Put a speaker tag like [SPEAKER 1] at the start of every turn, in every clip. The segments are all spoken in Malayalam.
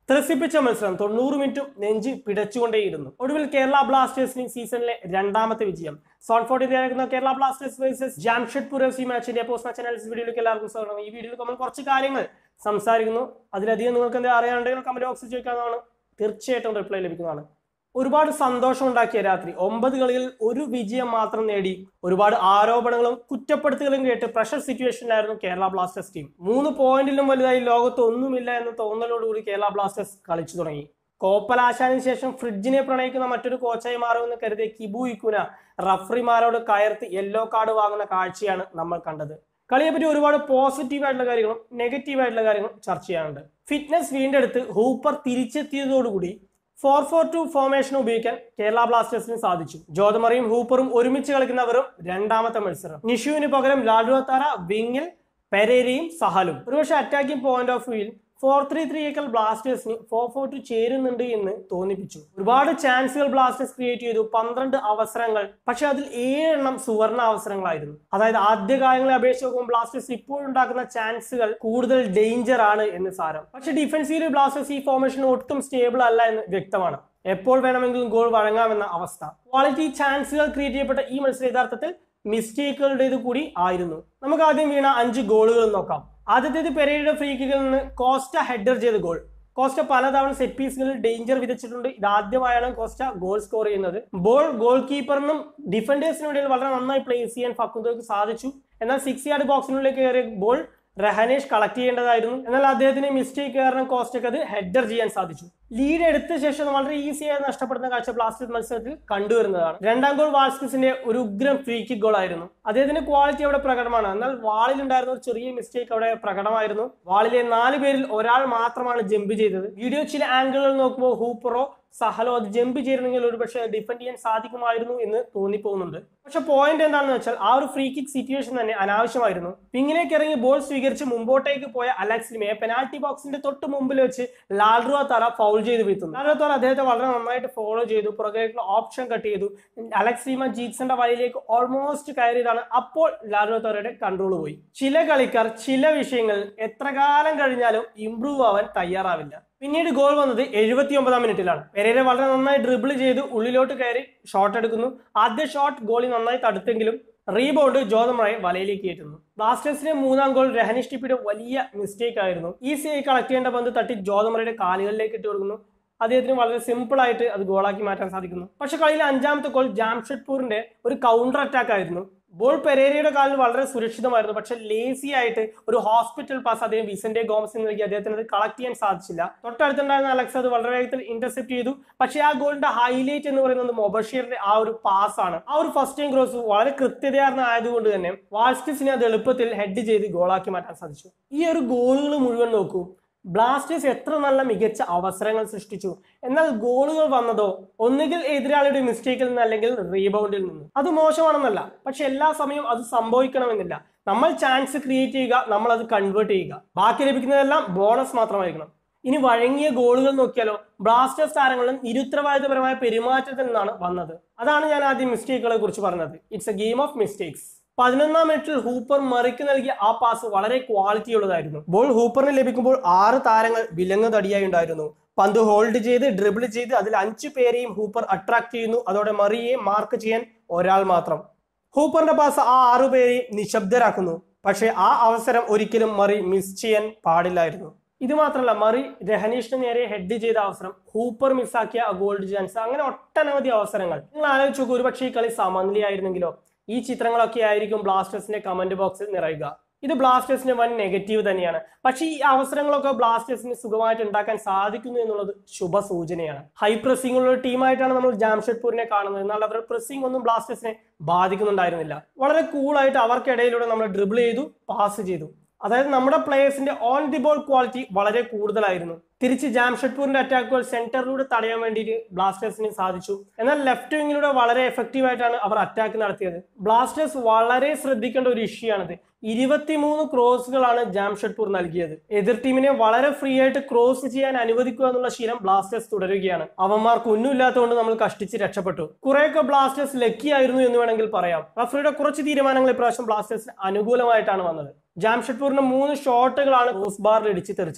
[SPEAKER 1] ത്രസിപ്പിച്ച മത്സരം തൊണ്ണൂറ് മിനിറ്റും നെഞ്ച് പിടച്ചുകൊണ്ടേയിരുന്നു ഒടുവിൽ കേരള ബ്ലാസ്റ്റേഴ്സിന് സീസണിലെ രണ്ടാമത്തെ വിജയം സോൺ ഫോർട്ടി നടക്കുന്ന Kerala Blasters versus Jamshedpur F C മാച്ചിന്റെ പോസ്റ്റ് മാച്ച് അനാലിസിസ് വീഡിയോയിലേക്ക് എല്ലാവർക്കും സ്വാഗതം ഈ വീഡിയോയിൽ നമ്മൾ കുറച്ച് കാര്യങ്ങൾ സംസാരിക്കുന്നു അതിലധികം നിങ്ങൾക്ക് എന്തെങ്കിലും അറിയാനുണ്ടെങ്കിൽ കമന്റ് ബോക്സിൽ ചോദിക്കാവുന്നതാണ് തീർച്ചയായിട്ടും റിപ്ലൈ ലഭിക്കുന്നതാണ് ഒരുപാട് സന്തോഷം ഉണ്ടാക്കിയ രാത്രി ഒമ്പത് കളികളിൽ ഒരു വിജയം മാത്രം നേടി ഒരുപാട് ആരോപണങ്ങളും കുറ്റപ്പെടുത്തലുകളും കേട്ട് പ്രഷർ സിറ്റുവേഷനിലായിരുന്നു കേരള ബ്ലാസ്റ്റേഴ്സ് ടീം മൂന്ന് പോയിന്റിലും വലുതായി ലോകത്ത് ഒന്നുമില്ല എന്ന തോന്നലോടുകൂടി കേരള ബ്ലാസ്റ്റേഴ്സ് കളിച്ചു തുടങ്ങി കോപ്പലാശാനിന് ശേഷം ഫ്രിഡ്ജിനെ പ്രണയിക്കുന്ന മറ്റൊരു കോച്ചായി മാറുമെന്ന് കരുതിയ കിബു ഇക്കുന റഫറിമാരോട് കയർത്ത് യെല്ലോ കാർഡ് വാങ്ങുന്ന കാഴ്ചയാണ് നമ്മൾ കണ്ടത് കളിയെപ്പറ്റി ഒരുപാട് പോസിറ്റീവ് ആയിട്ടുള്ള കാര്യങ്ങളും നെഗറ്റീവ് ആയിട്ടുള്ള കാര്യങ്ങളും ചർച്ച ചെയ്യാനുണ്ട് ഫിറ്റ്നസ് വീണ്ടെടുത്ത് ഹൂപ്പർ തിരിച്ചെത്തിയതോടുകൂടി ഫോർ ഫോർ ടു ഫോർമേഷൻ ഉപയോഗിക്കാൻ കേരള ബ്ലാസ്റ്റേഴ്സിന് സാധിച്ചു ജോതമറിയും ഹൂപ്പറും ഒരുമിച്ച് കളിക്കുന്നവരും രണ്ടാമത്തെ മത്സരം നിഷുവിന് പകരം ലാൽഡുവത്താര വിങ്ങിൽ പെരേരയും സഹലും ഒരുപക്ഷെ അറ്റാക്കിംഗ് പോയിന്റ് ഓഫ് വ്യൂയിൽ ഫോർ ത്രീ ത്രീ ഏക്കൽ ബ്ലാസ്റ്റേഴ്സിന് ഫോർ ഫോർ ടു ചേരുന്നുണ്ട് എന്ന് തോന്നിപ്പിച്ചു ഒരുപാട് ചാൻസുകൾ ബ്ലാസ്റ്റേഴ്സ് ക്രിയേറ്റ് ചെയ്തു പന്ത്രണ്ട് അവസരങ്ങൾ പക്ഷെ അതിൽ ഏഴെണ്ണം സുവർണ അവസരങ്ങളായിരുന്നു അതായത് ആദ്യ കാലങ്ങളെ അപേക്ഷിച്ച് നോക്കുമ്പോൾ ബ്ലാസ്റ്റേഴ്സ് ഇപ്പോഴുണ്ടാക്കുന്ന ചാൻസുകൾ കൂടുതൽ ഡേഞ്ചർ ആണ് എന്ന് സാരം പക്ഷെ ഡിഫൻസീവ് ബ്ലാസ്റ്റേഴ്സ് ഈ ഫോർമേഷൻ ഒട്ടും സ്റ്റേബിൾ അല്ല എന്ന് വ്യക്തമാണ് എപ്പോൾ വേണമെങ്കിലും ഗോൾ വഴങ്ങാമെന്ന അവസ്ഥ ക്വാളിറ്റി ചാൻസുകൾ ക്രിയേറ്റ് ചെയ്യപ്പെട്ട ഈ മത്സരം യഥാർത്ഥത്തിൽ മിസ്റ്റേക്കുകളുടേത് കൂടി ആയിരുന്നു നമുക്ക് ആദ്യം വീണ അഞ്ച് ഗോളുകൾ നോക്കാം ആദ്യത്തേത് പെരയുടെ ഫ്രീ കിക്കിൽ നിന്ന് കോസ്റ്റ ഹെഡർ ചെയ്ത ഗോൾ കോസ്റ്റ പലതവണ സെറ്റ് പീസുകളിൽ ഡേഞ്ചർ വിതച്ചിട്ടുണ്ട് ഇതാദ്യമായാണ് കോസ്റ്റ ഗോൾ സ്കോർ ചെയ്യുന്നത് ബോൾ ഗോൾ കീപ്പറിനും ഡിഫൻഡേഴ്സിനും ഇടയിൽ വളരെ നന്നായി പ്ലേസ് ചെയ്യാൻ ഫക്കുന്തോയ്ക്ക് സാധിച്ചു എന്നാൽ സിക്സ് യാർഡ് ബോക്സിനുള്ളിലേക്ക് കയറിയ ബോൾ റഹനേഷ് കളക്ട് ചെയ്യേണ്ടതായിരുന്നു എന്നാൽ അദ്ദേഹത്തിന് മിസ്റ്റേക്ക് കാരണം കോസ്റ്റയ്ക്ക് അത് ഹെഡർ ചെയ്യാൻ സാധിച്ചു ലീഡ് എടുത്ത ശേഷം വളരെ ഈസിയായി നഷ്ടപ്പെടുന്ന കാഴ്ച ബ്ലാസ്റ്റേഴ്സ് മത്സരത്തിൽ കണ്ടുവരുന്നതാണ് രണ്ടാം ഗോൾ വാൾസ്കിസിന്റെ ഒരു ഉഗ്രം ഫ്രീ കിക്ക് ഗോൾ ആയിരുന്നു അദ്ദേഹത്തിന്റെ ക്വാളിറ്റി അവിടെ പ്രകടമാണ് എന്നാൽ വാളിലുണ്ടായിരുന്ന ഒരു ചെറിയ മിസ്റ്റേക്ക് അവിടെ പ്രകടമായിരുന്നു വാളിലെ നാല് പേരിൽ ഒരാൾ മാത്രമാണ് ജമ്പ് ചെയ്തത് വീഡിയോ ചില ആംഗിളുകൾ നോക്കുമ്പോൾ ഹൂപ്പറോ സഹലോ അത് ജമ്പ് ചെയ്തിരുന്നെങ്കിൽ ഒരു പക്ഷേ ഡിഫെൻഡ് ചെയ്യാൻ സാധിക്കുമായിരുന്നു എന്ന് തോന്നിപ്പോകുന്നുണ്ട് പക്ഷെ പോയിന്റ് എന്താണെന്ന് വെച്ചാൽ ആ ഒരു ഫ്രീ കിക്ക് സിറ്റുവേഷൻ തന്നെ അനാവശ്യമായിരുന്നു പിങ്ങിലേക്ക് ഇറങ്ങി ബോൾ സ്വീകരിച്ച് മുമ്പോട്ടേക്ക് പോയ അലക്സ് ലിമയെ പെനാൽറ്റി ബോക്സിന്റെ തൊട്ട് മുമ്പിൽ വെച്ച് ലാൽറുവ തറ ഫൗൾ ചെയ്ത് വീഴ്ത്തുന്നു ലാൽറുവ തറ അദ്ദേഹത്തെ വളരെ നന്നായിട്ട് ഫോളോ ചെയ്തു പുറകേക്കുള്ള ഓപ്ഷൻ കട്ട് ചെയ്തു അലക്സ് ലിമ ജീക്സന്റെ വലയിലേക്ക് ഓൾമോസ്റ്റ് കയറിയതാണ് അപ്പോൾ ലാൽറുവ തറയുടെ കൺട്രോൾ പോയി ചില കളിക്കാർ ചില വിഷയങ്ങൾ എത്ര കാലം കഴിഞ്ഞാലും ഇംപ്രൂവ് ആവാൻ തയ്യാറാവില്ല പിന്നീട് ഗോൾ വന്നത് എഴുപത്തി ഒമ്പതാം മിനിറ്റിലാണ് പെരേര വളരെ നന്നായി ഡ്രിബിൾ ചെയ്ത് ഉള്ളിലോട്ട് കയറി ഷോട്ട് എടുക്കുന്നു ആദ്യ ഷോട്ട് ഗോളി നന്നായി തടുത്തെങ്കിലും റീബൗണ്ട് ജോതമറയെ വലയിലേക്ക് കയറ്റുന്നു ബ്ലാസ്റ്റേഴ്സിന്റെ മൂന്നാം ഗോൾ രഹനിഷ് ടിപ്പിയുടെ വലിയ മിസ്റ്റേക്ക് ആയിരുന്നു ഈസിയായി കളക്ട് ചെയ്യേണ്ട പന്ത് തട്ടി ജോതമറയുടെ കാലുകളിലേക്ക് ഇട്ട് കൊടുക്കുന്നു അദ്ദേഹത്തിന് വളരെ സിമ്പിൾ ആയിട്ട് അത് ഗോളാക്കി മാറ്റാൻ സാധിക്കുന്നു പക്ഷെ കളിയിലെ അഞ്ചാമത്തെ ഗോൾ ജാംഷഡ്പൂരിന്റെ ഒരു കൗണ്ടർ അറ്റാക്ക് ആയിരുന്നു ബോൾ പെരേരയുടെ കാലിൽ വളരെ സുരക്ഷിതമായിരുന്നു പക്ഷെ ലേസി ആയിട്ട് ഒരു ഹോസ്പിറ്റൽ പാസ് അദ്ദേഹം വിസന്റെ ഗോമസിന് നൽകി അദ്ദേഹത്തിന് അത് കളക്ട് ചെയ്യാൻ സാധിച്ചില്ല തൊട്ടടുത്തുണ്ടായിരുന്ന അലക്സ് അത് വളരെ വേഗത്തിൽ ഇന്റർസെപ്റ്റ് ചെയ്തു പക്ഷേ ആ ഗോളിന്റെ ഹൈലൈറ്റ് എന്ന് പറയുന്നത് മൊബഷീറിന്റെ ആ ഒരു പാസ് ആണ് ആ ഒരു ഫസ്റ്റ് ടൈം ക്രോസ് വളരെ കൃത്യതയാർന്ന ആയതുകൊണ്ട് തന്നെ വാൾസ്കിസിനെ അത് എളുപ്പത്തിൽ ഹെഡ് ചെയ്ത് ഗോളാക്കി മാറ്റാൻ സാധിച്ചു ഈ ഒരു ഗോളുകൾ മുഴുവൻ നോക്കൂ ബ്ലാസ്റ്റേഴ്സ് എത്ര നല്ല മികച്ച അവസരങ്ങൾ സൃഷ്ടിച്ചു എന്നാൽ ഗോളുകൾ വന്നതോ ഒന്നുകിൽ എതിരാളിയുടെ മിസ്റ്റേക്കിൽ നിന്ന് അല്ലെങ്കിൽ റീബൗണ്ടിൽ നിന്ന് അത് മോശമാണെന്നല്ല പക്ഷെ എല്ലാ സമയവും അത് സംഭവിക്കണമെന്നില്ല നമ്മൾ ചാൻസ് ക്രിയേറ്റ് ചെയ്യുക നമ്മൾ അത് കൺവേർട്ട് ചെയ്യുക ബാക്കി ലഭിക്കുന്നതെല്ലാം ബോണസ് മാത്രമായിരിക്കണം ഇനി വഴങ്ങിയ ഗോളുകൾ നോക്കിയാലോ ബ്ലാസ്റ്റേഴ്സ് താരങ്ങളും നിരുത്തരവാദിത്തപരമായ പെരുമാറ്റത്തിൽ നിന്നാണ് വന്നത് അതാണ് ഞാൻ ആദ്യം മിസ്റ്റേക്കുകളെ കുറിച്ച് പറഞ്ഞത് it's a game of mistakes പതിനൊന്നാം മിനിറ്റിൽ ഹൂപ്പർ മറിക്ക് നൽകിയ ആ പാസ് വളരെ ക്വാളിറ്റി ഉള്ളതായിരുന്നു ബോൾ ഹൂപ്പറിന് ലഭിക്കുമ്പോൾ ആറ് താരങ്ങൾ വിലങ്ങ് തടിയായി ഉണ്ടായിരുന്നു പന്ത് ഹോൾഡ് ചെയ്ത് ഡ്രിബിൾ ചെയ്ത് അതിൽ അഞ്ചു പേരെയും ഹൂപ്പർ അട്രാക്ട് ചെയ്യുന്നു അതോടെ മറിയെ മാർക്ക് ചെയ്യാൻ ഒരാൾ മാത്രം ഹൂപ്പറിന്റെ പാസ് ആ ആറു പേരെയും നിശബ്ദരാക്കുന്നു പക്ഷേ ആ അവസരം ഒരിക്കലും മറി മിസ് ചെയ്യാൻ പാടില്ലായിരുന്നു ഇത് മാത്രമല്ല മറി രഹനീഷിന് നേരെ ഹെഡ് ചെയ്ത അവസരം ഹൂപ്പർ മിസ്സാക്കിയ ഗോൾഡ് ചാൻസ് അങ്ങനെ ഒട്ടനവധി അവസരങ്ങൾ നിങ്ങൾ ആലോചിച്ച് നോക്കൂ ഒരുപക്ഷെ ഈ കളി സമനിലയായിരുന്നെങ്കിലോ ഈ ചിത്രങ്ങളൊക്കെ ആയിരിക്കും ബ്ലാസ്റ്റേഴ്സിന്റെ കമന്റ് ബോക്സിൽ നിറയുക ഇത് ബ്ലാസ്റ്റേഴ്സിന്റെ വൻ നെഗറ്റീവ് തന്നെയാണ് പക്ഷേ ഈ അവസരങ്ങളൊക്കെ ബ്ലാസ്റ്റേഴ്സിന് സുഖമായിട്ട് ഉണ്ടാക്കാൻ സാധിക്കുന്നു എന്നുള്ളത് ശുഭ സൂചനയാണ് ഹൈ പ്രസിംഗ് ഉള്ള ഒരു ടീമായിട്ടാണ് നമ്മൾ ജാംഷഡ്പൂരിനെ കാണുന്നത് എന്നാൽ അവരുടെ പ്രസിംഗ് ഒന്നും ബ്ലാസ്റ്റേഴ്സിനെ ബാധിക്കുന്നുണ്ടായിരുന്നില്ല വളരെ കൂളായിട്ട് അവർക്കിടയിലൂടെ നമ്മൾ ഡ്രിബിൾ ചെയ്തു പാസ് ചെയ്തു അതായത് നമ്മുടെ പ്ലേയേഴ്സിന്റെ ഓൺ ദി ബോൾ ക്വാളിറ്റി വളരെ കൂടുതലായിരുന്നു തിരിച്ച് ജാംഷഡ്പൂരിന്റെ അറ്റാക്കുകൾ സെന്ററിലൂടെ തടയാൻ വേണ്ടിയിട്ട് ബ്ലാസ്റ്റേഴ്സിന് സാധിച്ചു എന്നാൽ ലെഫ്റ്റ് വിങ്ങിലൂടെ വളരെ എഫക്റ്റീവ് ആയിട്ടാണ് അവർ അറ്റാക്ക് നടത്തിയത് ബ്ലാസ്റ്റേഴ്സ് വളരെ ശ്രദ്ധിക്കേണ്ട ഒരു ഇഷ്യൂ ആണിത് ഇരുപത്തിമൂന്ന് ക്രോസുകളാണ് ജാംഷഡ്പൂർ നൽകിയത് എതിർ ടീമിനെ വളരെ ഫ്രീ ആയിട്ട് ക്രോസ് ചെയ്യാൻ അനുവദിക്കുക എന്നുള്ള ശീലം ബ്ലാസ്റ്റേഴ്സ് തുടരുകയാണ് അവന്മാർക്ക് ഒന്നുമില്ലാത്തതുകൊണ്ട് നമ്മൾ കഷ്ടിച്ച് രക്ഷപ്പെട്ടു കുറെയൊക്കെ ബ്ലാസ്റ്റേഴ്സ് ലക്കി ആയിരുന്നു എന്ന് വേണമെങ്കിൽ പറയാം റഫറിയുടെ കുറച്ച് തീരുമാനങ്ങൾ ഇപ്രാവശ്യം ബ്ലാസ്റ്റേഴ്സിന് അനുകൂലമായിട്ടാണ് വന്നത് ജാംഷഡ്പൂരിന് മൂന്ന് ഷോട്ടുകളാണ് ക്രോസ് ബാറിൽ ഇടിച്ച് തെറിച്ചത്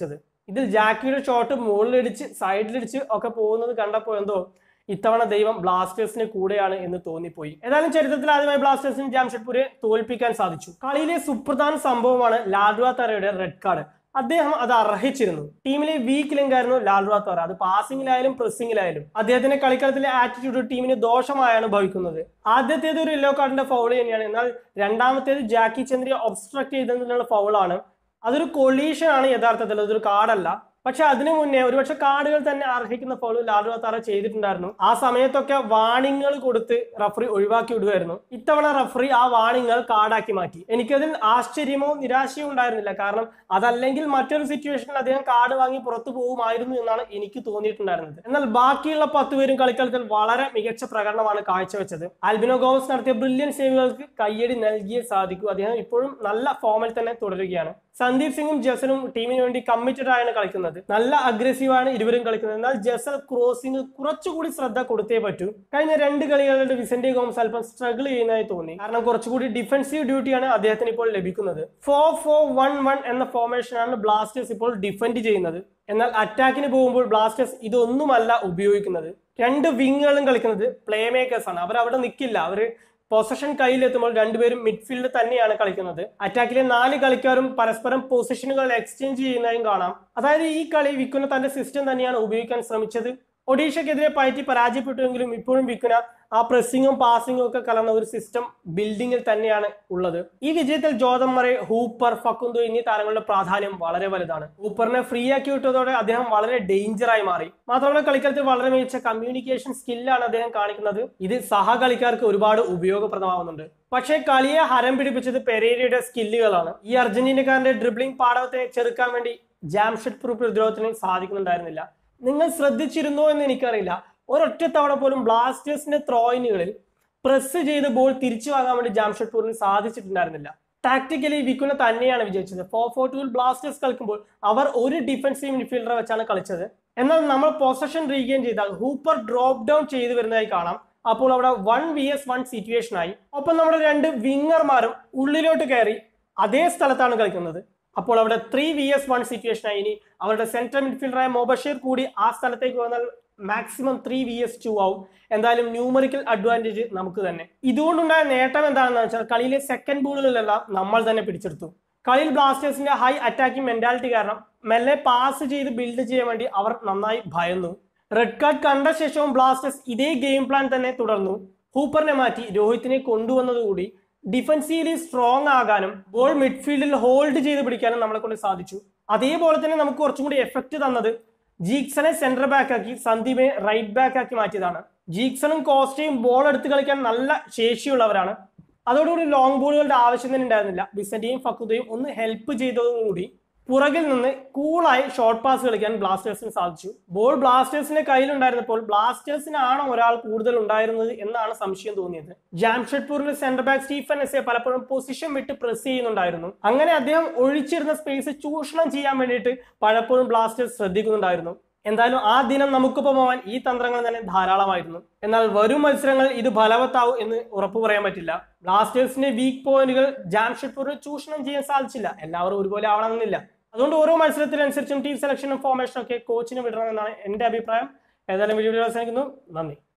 [SPEAKER 1] ഇതിൽ ജാക്കിയുടെ ഷോട്ട് മുകളിലിടിച്ച് സൈഡിലിടിച്ച് ഒക്കെ പോകുന്നത് കണ്ടപ്പോൾ എന്തോ ഇത്തവണ ദൈവം ബ്ലാസ്റ്റേഴ്സിന് കൂടെയാണ് എന്ന് തോന്നിപ്പോയി ഏതായാലും ചരിത്രത്തിൽ ആദ്യമായി ബ്ലാസ്റ്റേഴ്സിന് ജാംഷഡ്പൂരെ തോൽപ്പിക്കാൻ സാധിച്ചു കളിയിലെ സുപ്രധാന സംഭവമാണ് ലാൽഡ്വാ തറയുടെ റെഡ് കാർഡ് അദ്ദേഹം അത് അർഹിച്ചിരുന്നു ടീമിലെ വീക്ക് ലിങ്ക് ആയിരുന്നു ലാൽഡ്വാ തറ അത് പാസിംഗിലായാലും പ്രസ്സിംഗിലായാലും അദ്ദേഹത്തിന്റെ കളിക്കളത്തിലെ ആറ്റിറ്റ്യൂഡ് ടീമിന് ദോഷമായാണ് ഭവിക്കുന്നത് ആദ്യത്തേത് ഒരു യെല്ലോ കാർഡിന്റെ ഫൗൾ തന്നെയാണ് എന്നാൽ രണ്ടാമത്തേത് ജാക്കി ചന്ദ്രയെ ഒബ്സ്ട്രക്ട് ചെയ്തതിനുള്ള ഫൗളാണ് അതൊരു കൊളീഷൻ ആണ് യഥാർത്ഥത്തിൽ അതൊരു കാർഡല്ല പക്ഷെ അതിനു മുന്നേ ഒരുപക്ഷെ കാർഡുകൾ തന്നെ അർഹിക്കുന്ന ഫോൾ ലാലു താര ചെയ്തിട്ടുണ്ടായിരുന്നു ആ സമയത്തൊക്കെ വാണിങ്ങൾ കൊടുത്ത് റഫറി ഒഴിവാക്കി വിടുമായിരുന്നു ഇത്തവണ റഫറി ആ വാണിങ്ങൾ കാർഡാക്കി മാറ്റി എനിക്കതിൽ ആശ്ചര്യമോ നിരാശയോ ഉണ്ടായിരുന്നില്ല കാരണം അതല്ലെങ്കിൽ മറ്റൊരു സിറ്റുവേഷനിൽ അദ്ദേഹം കാർഡ് വാങ്ങി പുറത്തു പോകുമായിരുന്നു എന്നാണ് എനിക്ക് തോന്നിയിട്ടുണ്ടായിരുന്നത് എന്നാൽ ബാക്കിയുള്ള പത്ത് പേരും കളിക്കളത്തിൽ വളരെ മികച്ച പ്രകടനമാണ് കാഴ്ചവെച്ചത് ആൽബിനോ ഗോമസ് നടത്തിയ ബ്രില്യൻ സേവുകൾക്ക് കയ്യടി നൽകിയേ സാധിക്കൂ അദ്ദേഹം ഇപ്പോഴും നല്ല ഫോമിൽ തന്നെ തുടരുകയാണ് സന്ദീപ് സിംഗും ജസനും ടീമിന് വേണ്ടി കമ്മിറ്റഡ് ആയാണ് കളിക്കുന്നത് നല്ല അഗ്രസീവാണ് ഇരുവരും കളിക്കുന്നത് എന്നാൽ ജസൽ ക്രോസിംഗ് കുറച്ചുകൂടി ശ്രദ്ധ കൊടുത്തേ പറ്റൂ കഴിഞ്ഞ രണ്ട് കളികളുടെ വിസന്റെ ഗോംസ് അല്പം സ്ട്രഗിൾ ചെയ്യുന്നതായി തോന്നി കാരണം കുറച്ചുകൂടി ഡിഫൻസീവ് ഡ്യൂട്ടിയാണ് അദ്ദേഹത്തിന് ഇപ്പോൾ ലഭിക്കുന്നത് ഫോർ ഫോർ വൺ വൺ എന്ന ഫോർമേഷനാണ് ബ്ലാസ്റ്റേഴ്സ് ഇപ്പോൾ ഡിഫെൻഡ് ചെയ്യുന്നത് എന്നാൽ അറ്റാക്കിന് പോകുമ്പോൾ ബ്ലാസ്റ്റേഴ്സ് ഇതൊന്നുമല്ല ഉപയോഗിക്കുന്നത് രണ്ട് വിങ്ങുകളും കളിക്കുന്നത് പ്ലേ മേക്കേഴ്സ് ആണ് അവർ അവിടെ നിൽക്കില്ല അവർ പൊസിഷൻ കയ്യിലെത്തുമ്പോൾ രണ്ടുപേരും മിഡ്ഫീൽഡ് തന്നെയാണ് കളിക്കുന്നത് അറ്റാക്കിലെ നാല് കളിക്കാരും പരസ്പരം പൊസിഷനുകൾ എക്സ്ചേഞ്ച് ചെയ്യുന്നതും കാണാം അതായത് ഈ കളി വിക്കുന്ന തന്റെ സിസ്റ്റം തന്നെയാണ് ഉപയോഗിക്കാൻ ശ്രമിച്ചത് ഒഡീഷയ്ക്കെതിരെ പയറ്റി പരാജയപ്പെട്ടുവെങ്കിലും ഇപ്പോഴും വിക്കുന്ന ആ പ്രസ്സിങ്ങും പാസിങ്ങും ഒക്കെ കലർന്ന ഒരു സിസ്റ്റം ബിൽഡിങ്ങിൽ തന്നെയാണ് ഉള്ളത് ഈ വിജയത്തിൽ ജോതം മറെ ഹൂപ്പർ ഫക്കുന്തു എന്നീ താരങ്ങളുടെ പ്രാധാന്യം വളരെ വലുതാണ് ഹൂപ്പറിനെ ഫ്രീ ആക്കി വിട്ടതോടെ അദ്ദേഹം വളരെ ഡേഞ്ചറായി മാറി മാത്രമല്ല കളിക്കളത്തിൽ വളരെ മികച്ച കമ്മ്യൂണിക്കേഷൻ സ്കില്ലാണ് അദ്ദേഹം കാണിക്കുന്നത് ഇത് സഹകളിക്കാർക്ക് ഒരുപാട് ഉപയോഗപ്രദമാവുന്നുണ്ട് പക്ഷേ കളിയെ ഹരം പിടിപ്പിച്ചത് പെരേരയുടെ സ്കില്ലുകളാണ് ഈ അർജന്റീനക്കാരന്റെ ഡ്രിബ്ലിംഗ് പാടവത്തെ ചെറുക്കാൻ വേണ്ടി ജാംഷഡ്പൂർ പ്രതിരോധത്തിന് സാധിക്കുന്നുണ്ടായിരുന്നില്ല നിങ്ങൾ ശ്രദ്ധിച്ചിരുന്നോ എന്ന് എനിക്കറിയില്ല ഒരൊറ്റ തവണ പോലും ബ്ലാസ്റ്റേഴ്സിന്റെ ത്രോയിനുകളിൽ പ്രസ് ചെയ്ത് ബോൾ തിരിച്ചു വാങ്ങാൻ വേണ്ടി ജാംഷഡ്പൂരിന് സാധിച്ചിട്ടുണ്ടായിരുന്നില്ല ടാക്ടിക്കലി വിക്കുന തന്നെയാണ് വിജയിച്ചത് ഫോർ ഫോർ ടൂവിൽ ബ്ലാസ്റ്റേഴ്സ് കളിക്കുമ്പോൾ അവർ ഒരു ഡിഫൻസീവ് മിഡ്ഫീൽഡറെ വെച്ചാണ് കളിച്ചത് എന്നാൽ നമ്മൾ പൊസഷൻ റീഗെയിൻ ചെയ്താൽ ഹൂപ്പർ ഡ്രോപ്പ് ഡൗൺ ചെയ്തു വരുന്നതായി കാണാം അപ്പോൾ അവിടെ one V S one situation ആയി ഒപ്പം നമ്മുടെ രണ്ട് വിങ്ങർമാരും ഉള്ളിലോട്ട് കയറി അതേ സ്ഥലത്താണ് കളിക്കുന്നത് അപ്പോൾ അവിടെ three V S one situation ആയി ഇനി അവരുടെ സെൻട്രൽ മിഡ്ഫീൽഡറായ മൊബഷീർ കൂടി ആ സ്ഥലത്തേക്ക് വന്നാൽ maximum three V S two ആവും എന്തായാലും ന്യൂമറിക്കൽ അഡ്വാൻറ്റേജ് നമുക്ക് തന്നെ ഇതുകൊണ്ടുണ്ടായ നേട്ടം എന്താണെന്ന് വെച്ചാൽ കളിയിലെ സെക്കൻഡ് ബോളുകളിലെല്ലാം നമ്മൾ തന്നെ പിടിച്ചെടുത്തു കളിയിൽ ബ്ലാസ്റ്റേഴ്സിന്റെ ഹൈ അറ്റാക്കിംഗ് മെന്റാലിറ്റി കാരണം മെല്ലെ പാസ് ചെയ്ത് ബിൽഡ് ചെയ്യാൻ വേണ്ടി അവർ നന്നായി ഭയന്നു റെഡ് കാർഡ് കണ്ട ശേഷവും ബ്ലാസ്റ്റേഴ്സ് ഇതേ ഗെയിം പ്ലാൻ തന്നെ തുടർന്നു ഹൂപ്പറിനെ മാറ്റി രോഹിത്തിനെ കൊണ്ടുവന്നതുകൂടി ഡിഫൻസീവ്ലി സ്ട്രോങ് ആകാനും ബോൾ മിഡ്ഫീൽഡിൽ ഹോൾഡ് ചെയ്ത് പിടിക്കാനും നമ്മളെ കൊണ്ട് സാധിച്ചു അതേപോലെ തന്നെ നമുക്ക് കുറച്ചും കൂടി എഫക്റ്റ് തന്നത് ജീക്സനെ സെന്റർ ബാക്ക് ആക്കി സന്ദീപിനെ റൈറ്റ് ബാക്ക് ആക്കി മാറ്റിയതാണ് ജീക്സണും കോസ്റ്റയും ബോൾ എടുത്ത് കളിക്കാൻ നല്ല ശേഷിയുള്ളവരാണ് അതോടുകൂടി ലോങ് ബോളുകളുടെ ആവശ്യം തന്നെ ഉണ്ടായിരുന്നില്ല ബിസന്റെയും ഫക്കുതയും ഒന്ന് ഹെൽപ്പ് ചെയ്തതോടുകൂടി പുറകിൽ നിന്ന് കൂളായി ഷോർട്ട് പാസ് കളിക്കാൻ ബ്ലാസ്റ്റേഴ്സിന് സാധിച്ചു ബോൾ ബ്ലാസ്റ്റേഴ്സിന്റെ കയ്യിലുണ്ടായിരുന്നപ്പോൾ ബ്ലാസ്റ്റേഴ്സിനാണ് ഒരാൾ കൂടുതൽ ഉണ്ടായിരുന്നത് എന്നാണ് സംശയം തോന്നിയത് ജാംഷഡ്പൂരിലെ സെന്റർ ബാക്ക് സ്റ്റീഫൻ എസ് പലപ്പോഴും പൊസിഷൻ വിട്ട് പ്രസ് ചെയ്യുന്നുണ്ടായിരുന്നു അങ്ങനെ അദ്ദേഹം ഒഴിച്ചിരുന്ന സ്പേസ് ചൂഷണം ചെയ്യാൻ വേണ്ടിയിട്ട് പലപ്പോഴും ബ്ലാസ്റ്റേഴ്സ് ശ്രദ്ധിക്കുന്നുണ്ടായിരുന്നു എന്തായാലും ആ ദിനം നമുക്കൊപ്പം പോവാൻ ഈ തന്ത്രങ്ങൾ തന്നെ ധാരാളമായിരുന്നു എന്നാൽ വരും മത്സരങ്ങൾ ഇത് ഫലവത്താവും എന്ന് ഉറപ്പു പറയാൻ പറ്റില്ല ബ്ലാസ്റ്റേഴ്സിന്റെ വീക്ക് പോയിന്റുകൾ ജാംഷഡ്പൂരിന് ചൂഷണം ചെയ്യാൻ സാധിച്ചില്ല എല്ലാവരും ഒരുപോലെ ആവണമെന്നില്ല അതുകൊണ്ട് ഓരോ മത്സരത്തിനനുസരിച്ചും ടീം സെലക്ഷനും ഫോർമേഷനും ഒക്കെ കോച്ചിന് വിടണമെന്നാണ് എന്റെ അഭിപ്രായം ഏതായാലും വീഡിയോ അവസാനിക്കുന്നു നന്ദി